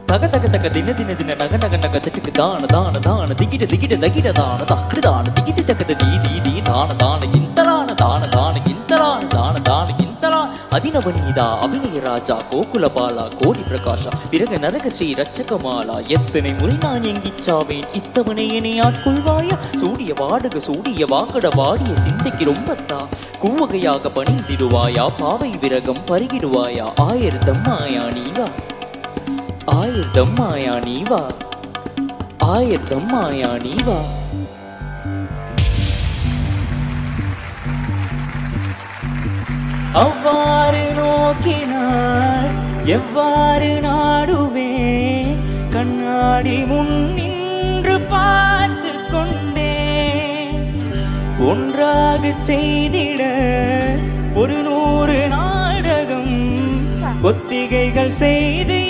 தக தக தக தின தின தின நக நக நக திட்டுக்கு தான தான தான திகிட திகிட தகிட தான தக்கிடு தான திகிட்டு தக்கத தீ தீ தீ தான தான இந்தலான தான தான இந்தலான தான தான இந்தலான அதினவனீதா அபிநய ராஜா கோகுல பாலா கோடி பிரகாஷா பிறகு நரக ஸ்ரீ ரட்சகமாலா எத்தனை முறை நான் எங்கிச்சாவேன் இத்தவனை என்னை ஆட்கொள்வாயா சூடிய வாடக சூடிய வாக்கட வாடிய சிந்தைக்கு ரொம்பத்தா கூவகையாக பணிந்திடுவாயா பாவை விரகம் பருகிடுவாயா ஆயிரத்தம் மாயா நீவா ஆயிரத்தம் மாயா நீவா ஆயிரத்தம் மாயா நீவா அவ்வாறு நோக்கினார் எவ்வாறு நாடுவேன் கண்ணாடி முன் நின்று பார்த்து கொண்டேன் ஒன்றாக செய்திட ஒரு நூறு நாடகம் ஒத்திகைகள் செய்து